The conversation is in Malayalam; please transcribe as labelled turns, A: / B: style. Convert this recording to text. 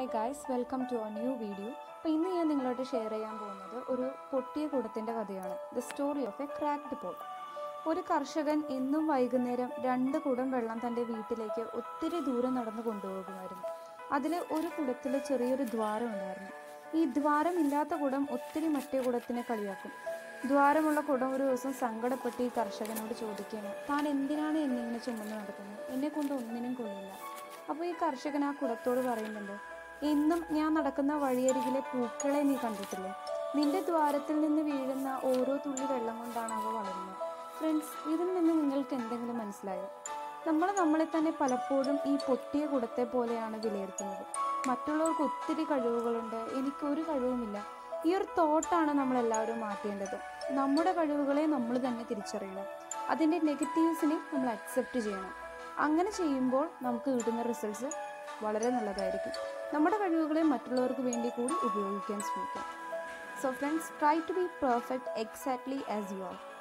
A: hi guys welcome to a new video അപ്പോൾ ഇന്ന് ഞാൻ നിങ്ങളോട് ഷെയർ ചെയ്യാൻ പോകുന്നത് ഒരു പൊട്ടിയ കുടത്തിൻ്റെ കഥയാണ് the story of a cracked pot ഒരു കർഷകൻ എന്നും വൈകുന്നേരം രണ്ട് കുടം വെള്ളം തൻ്റെ വീട്ടിലേക്ക് ഒത്തിരി ദൂരം നടന്നു കൊണ്ടുപോകുമായിരുന്നു അതിൽ ഒരു കുടത്തിൽ ചെറിയൊരു ദ്വാരം ഉണ്ടായിരുന്നു ഈ ദ്വാരം ഇല്ലാത്ത കുടം ഒത്തിരി മറ്റേ കുടത്തിനെ കളിയാക്കും ദ്വാരമുള്ള കുടം ഒരു ദിവസം സങ്കടപ്പെട്ട് ഈ കർഷകനോട് ചോദിക്കുകയാണ് താൻ എന്തിനാണ് എന്നെ ഇങ്ങനെ ചുമന്ന് നടക്കുന്നത് എന്നെ കൊണ്ട് ഒന്നിനും കൊള്ളില്ല അപ്പോൾ ഈ കർഷകൻ ആ കുടത്തോട് പറയുന്നുണ്ട് എന്നും ഞാൻ നടക്കുന്ന വഴിയരികിലെ പൂക്കളെ നീ കണ്ടിട്ടില്ലേ നിന്റെ ദ്വാരത്തിൽ നിന്ന് വീഴുന്ന ഓരോ തുള്ളി വെള്ളം കൊണ്ടാണ് അവ വളരുന്നത് ഫ്രണ്ട്സ് ഇതിൽ നിന്ന് നിങ്ങൾക്ക് എന്തെങ്കിലും മനസ്സിലായോ നമ്മൾ നമ്മളെ തന്നെ പലപ്പോഴും ഈ പൊട്ടിയ കുടത്തെ പോലെയാണ് വിലയിരുത്തുന്നത് മറ്റുള്ളവർക്ക് ഒത്തിരി കഴിവുകളുണ്ട് എനിക്കൊരു കഴിവുമില്ല ഈ ഒരു തോട്ടാണ് നമ്മൾ എല്ലാവരും മാറ്റേണ്ടത് നമ്മുടെ കഴിവുകളെ നമ്മൾ തന്നെ തിരിച്ചറിയണം അതിൻ്റെ നെഗറ്റീവ്സിനെ നമ്മൾ അക്സെപ്റ്റ് ചെയ്യണം അങ്ങനെ ചെയ്യുമ്പോൾ നമുക്ക് കിട്ടുന്ന റിസൾട്ട്സ് വളരെ നല്ലതായിരിക്കും നമ്മുടെ കഴിവുകളെ മറ്റുള്ളവർക്ക് വേണ്ടി കൂടി ഉപയോഗിക്കാൻ ശ്രമിക്കാം so friends try to be perfect exactly as you R